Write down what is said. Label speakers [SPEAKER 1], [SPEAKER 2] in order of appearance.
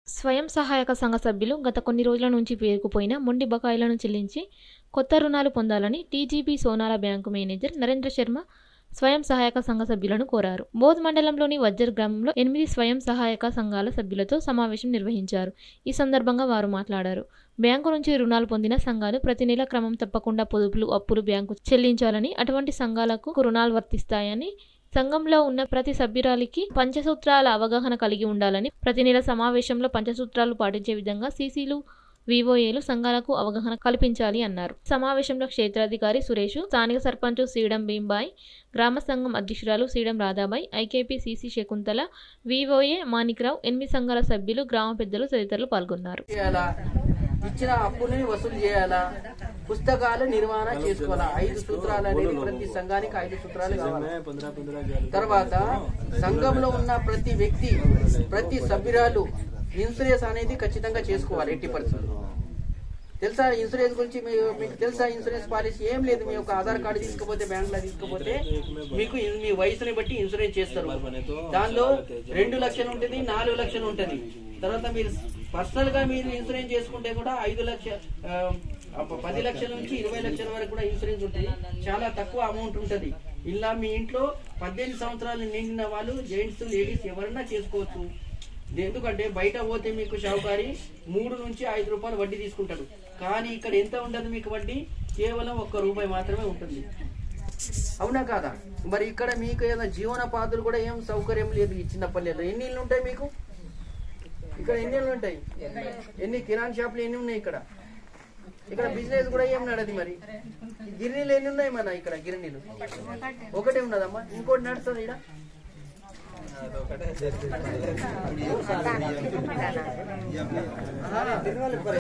[SPEAKER 1] స్వయం సహాయక సంఘ సభ్యులు గత కొన్ని రోజుల నుంచి పేరుకుపోయిన మొండి బకాయిలను చెల్లించి కొత్త రుణాలు పొందాలని టీజీబీ సోనాల బ్యాంకు మేనేజర్ నరేంద్ర శర్మ స్వయం సహాయక సంఘ సభ్యులను కోరారు బోధ్ మండలంలోని వజ్జర్ గ్రామంలో ఎనిమిది స్వయం సహాయక సంఘాల సభ్యులతో సమావేశం నిర్వహించారు ఈ సందర్భంగా వారు మాట్లాడారు బ్యాంకు నుంచి రుణాలు పొందిన సంఘాలు ప్రతి నెల క్రమం తప్పకుండా పొదుపులు అప్పులు బ్యాంకు చెల్లించాలని అటువంటి సంఘాలకు రుణాలు వర్తిస్తాయని సంఘంలో ఉన్న ప్రతి సభ్యురాలికి పంచసూత్రాల అవగాహన కలిగి ఉండాలని ప్రతి నెల సమావేశంలో పంచసూత్రాలు పాటించే విధంగా సీసీలు వివోఏలు సంఘాలకు అవగాహన కల్పించాలి అన్నారు సమావేశంలో క్షేత్రాధికారి సురేష్ స్థానిక సర్పంచ్ సీడం భీంబాయ్ గ్రామ సంఘం అధ్యక్షురాలు సీడం రాధాబాయ్ ఐకేపీ సీసీ శకుంతల వివోఏ మాణిక్రావు ఎనిమిది సంఘాల సభ్యులు గ్రామ పెద్దలు తదితరులు పాల్గొన్నారు
[SPEAKER 2] చేయాలా ఇచ్చిన అప్పుని వసూలు చేయాలా పుస్తకాలు నిర్వహణ చేసుకోవాలా ఐదు సూత్రాలు అనేది ప్రతి సంఘానికి ఐదు సూత్రాలు కావాలి తర్వాత సంఘంలో ఉన్న ప్రతి వ్యక్తి ప్రతి సభ్యురాలు ఇన్సూరెన్స్ అనేది ఖచ్చితంగా చేసుకోవాలి ఎట్టి పరిస్థితుల్లో తెలుసా ఇన్సూరెన్స్ గురించి మీ- మీకు తెలుసా ఇన్సూరెన్స్ పాలసీ ఏం లేదు మీ యొక్క ఆధార్ కార్డు తీసుకుపోతే బ్యాంక్ లో తీసుకుపోతే మీకు ఇన్- మీ వయసుని బట్టి ఇన్సూరెన్స్ చేస్తారు దానిలో రెండు లక్షలు ఉంటుంది నాలుగు లక్షలు ఉంటుంది తర్వాత మీరు పర్సనల్ గా మీరు ఇన్సూరెన్స్ చేసుకుంటే కూడా ఐదు లక్షల ఆ, పది లక్షల నుంచి ఇరవై లక్షల వరకు కూడా ఇన్సూరెన్స్ ఉంటుంది చాలా తక్కువ అమౌంట్ ఉంటుంది ఇలా మీ ఇంట్లో పద్దెనిమిది సంవత్సరాలు నిండిన వాళ్ళు జెంట్స్ లేడీస్ ఎవరైనా చేసుకోవచ్చు ఎందుకంటే బయట పోతే మీకు షావుకారి మూడు నుంచి ఐదు రూపాయలు వడ్డీ తీసుకుంటాడు కానీ ఇక్కడ ఎంత ఉండదు మీకు వడ్డీ కేవలం ఒక్క రూపాయి మాత్రమే ఉంటుంది అవునా కాదా మరి ఇక్కడ మీకు ఏదైనా జీవనోపాధులు కూడా ఏం సౌకర్యం లేదు ఈ చిన్న పల్లెలో ఎన్ని ఇళ్ళు ఉంటాయి మీకు ఇక్కడ ఎన్ని ఇళ్ళు ఉంటాయి ఎన్ని కిరాణ్ షాపులు ఎన్ని ఉన్నాయి ఇక్కడ ఇక్కడ బిజినెస్ కూడా ఏం నడది మరి గిరినీలు ఎన్ని ఉన్నాయి మన ఇక్కడ గిరినీలు ఒకటే ఉన్నదమ్మా ఇంకోటి నడుస్తుంది ఇక్కడ